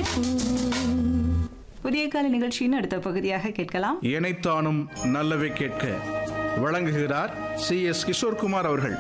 புதிய கால நிகழ்ச்சியின் அடுத்த பகுதியாக கேட்கலாம் இணைத்தானும் நல்லவை கேட்க வழங்குகிறார் சி எஸ் கிஷோர்குமார் அவர்கள்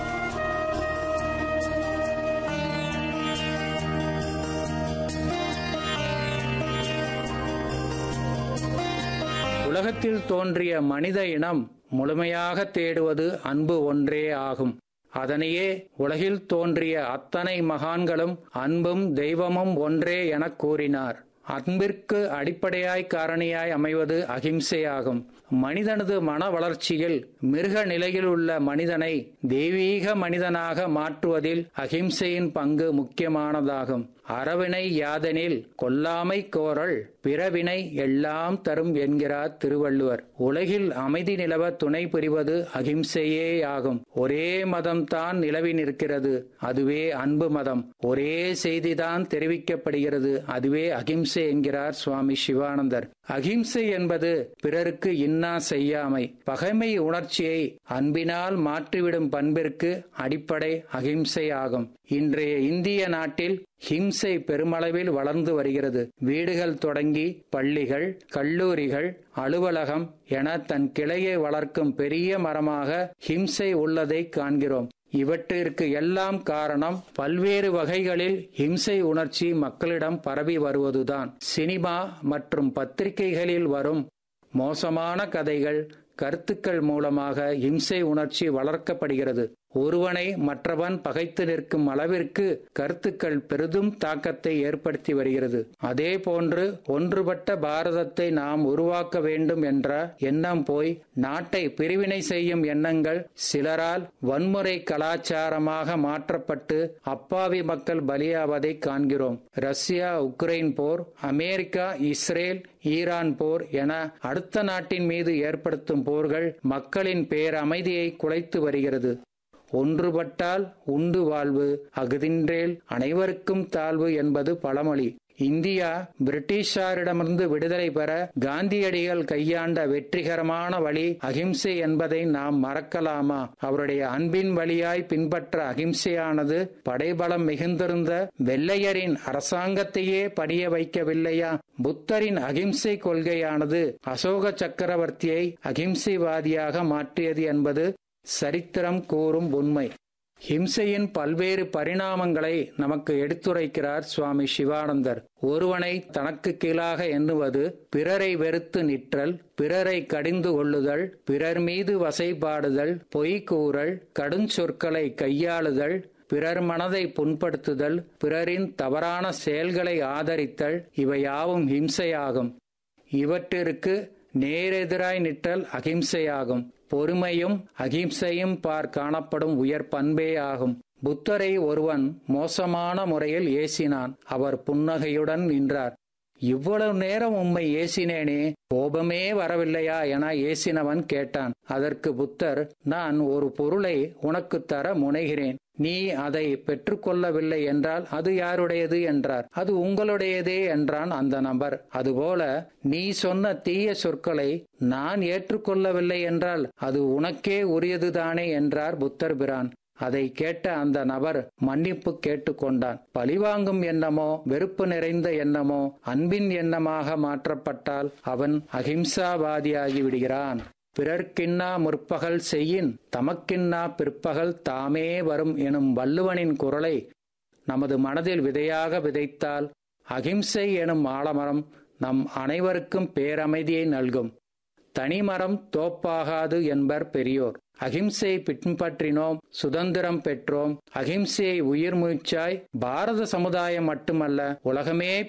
உலகத்தில் தோன்றிய மனித இனம் முழுமையாக தேடுவது அன்பு ஒன்றே ஆகும் அதனையே உலகில் தோன்றிய அத்தனை மகான்களும் அன்பும் தெய்வமும் ஒன்றே எனக் கூறினார் அன்பிற்கு அடிப்படையாய் காரணியாய் அமைவது அகிம்சையாகும் மனிதனது மன வளர்ச்சியில் மிருக நிலையில் உள்ள மனிதனை தெய்வீக மனிதனாக மாற்றுவதில் அகிம்சையின் பங்கு முக்கியமானதாகும் அறவினை யாதெனில் கொல்லாமை கோரல் பிறவினை எல்லாம் தரும் என்கிறார் திருவள்ளுவர் உலகில் அமைதி நிலவ துணை புரிவது அகிம்சையே ஆகும் ஒரே மதம் தான் நிலவி நிற்கிறது அதுவே அன்பு மதம் ஒரே செய்திதான் தெரிவிக்கப்படுகிறது அதுவே அகிம்சை என்கிறார் சுவாமி சிவானந்தர் அகிம்சை என்பது பிறருக்கு இன்னா செய்யாமை பகைமை உணர்ச்சியை அன்பினால் மாற்றிவிடும் பண்பிற்கு அடிப்படை அகிம்சை ஆகும் இன்றைய இந்திய நாட்டில் ஹிம்சை பெருமளவில் வளர்ந்து வருகிறது வீடுகள் தொடங்கி பள்ளிகள் கல்லூரிகள் அலுவலகம் என தன் கிளையை வளர்க்கும் பெரிய மரமாக ஹிம்சை உள்ளதை காண்கிறோம் இவற்றிற்கு எல்லாம் காரணம் பல்வேறு வகைகளில் ஹிம்சை உணர்ச்சி மக்களிடம் பரவி வருவதுதான் சினிமா மற்றும் பத்திரிகைகளில் வரும் மோசமான கதைகள் கருத்துக்கள் மூலமாக இம்சை உணர்ச்சி வளர்க்கப்படுகிறது ஒருவனை மற்றவன் பகைத்து நிற்கும் அளவிற்கு கருத்துக்கள் பெரிதும் தாக்கத்தை ஏற்படுத்தி வருகிறது அதே போன்று ஒன்றுபட்ட பாரதத்தை நாம் உருவாக்க வேண்டும் என்ற எண்ணம் போய் நாட்டை பிரிவினை செய்யும் எண்ணங்கள் சிலரால் வன்முறை கலாச்சாரமாக மாற்றப்பட்டு அப்பாவி மக்கள் பலியாவதை காண்கிறோம் ரஷ்யா உக்ரைன் போர் அமெரிக்கா இஸ்ரேல் ஈரான் போர் என அடுத்த நாட்டின் மீது ஏற்படுத்தும் போர்கள் மக்களின் பேரமைதியை குலைத்து வருகிறது ஒன்றுபட்டால் உண்டு வாழ்வு அகுதின்றேல் அனைவருக்கும் தாழ்வு என்பது பழமொழி இந்தியா பிரிட்டிஷாரிடமிருந்து விடுதலை பெற காந்தியடிகள் கையாண்ட வெற்றிகரமான வழி அகிம்சை என்பதை நாம் மறக்கலாமா அவருடைய அன்பின் வழியாய் பின்பற்ற அகிம்சையானது படைபலம் மிகுந்திருந்த வெள்ளையரின் அரசாங்கத்தையே படிய வைக்கவில்லையா புத்தரின் அகிம்சை கொள்கையானது அசோக சக்கரவர்த்தியை அகிம்சைவாதியாக மாற்றியது என்பது சரித்திரம் கூறும் உண்மை ஹிம்சையின் பல்வேறு பரிணாமங்களை நமக்கு எடுத்துரைக்கிறார் சுவாமி சிவானந்தர் ஒருவனை தனக்கு கீழாக எண்ணுவது பிறரை வெறுத்து நிற்றல் பிறரை கடிந்து கொள்ளுதல் பிறர் மீது வசைபாடுதல் பொய் கூறல் கடுஞ்சொற்களை கையாளுதல் பிறர் மனதை புண்படுத்துதல் பிறரின் தவறான செயல்களை ஆதரித்தல் இவையாவும் ஹிம்சையாகும் இவற்றிற்கு நேரெதிராய் நிற்றல் அகிம்சையாகும் பொறுமையும் அகிம்சையும் பார் காணப்படும் உயர் பண்பே ஆகும் புத்தரை ஒருவன் மோசமான முறையில் ஏசினான் அவர் புன்னகையுடன் நின்றார் இவ்வளவு நேரம் உம்மை ஏசினேனே கோபமே வரவில்லையா என ஏசினவன் கேட்டான் அதற்கு புத்தர் நான் ஒரு பொருளை உனக்கு தர முனைகிறேன் நீ அதை பெற்றுக்கொள்ளவில்லை என்றால் அது யாருடையது என்றார் அது உங்களுடையதே என்றான் அந்த நபர் அதுபோல நீ சொன்ன தீய சொற்களை நான் ஏற்றுக்கொள்ளவில்லை என்றால் அது உனக்கே உரியதுதானே என்றார் புத்தர் பிரான் அதை கேட்ட அந்த நபர் மன்னிப்பு கேட்டுக்கொண்டான் பழிவாங்கும் எண்ணமோ வெறுப்பு நிறைந்த எண்ணமோ அன்பின் எண்ணமாக மாற்றப்பட்டால் அவன் அகிம்சாவாதியாகி விடுகிறான் பிறர்க்கின்னா முற்பகல் செய்யின் தமக்கின்னா பிற்பகல் தாமே வரும் எனும் வள்ளுவனின் குரலை நமது மனதில் விதையாக விதைத்தால் அகிம்சை எனும் ஆலமரம் நம் அனைவருக்கும் பேரமைதியை நல்கும் தனிமரம் தோப்பாகாது என்பர் பெரியோர் அகிம்சையை பின்பற்றினோம் சுதந்திரம் பெற்றோம் அகிம்சையை உயிர் மூச்சாய் பாரத சமுதாயம் மட்டுமல்ல உலகமே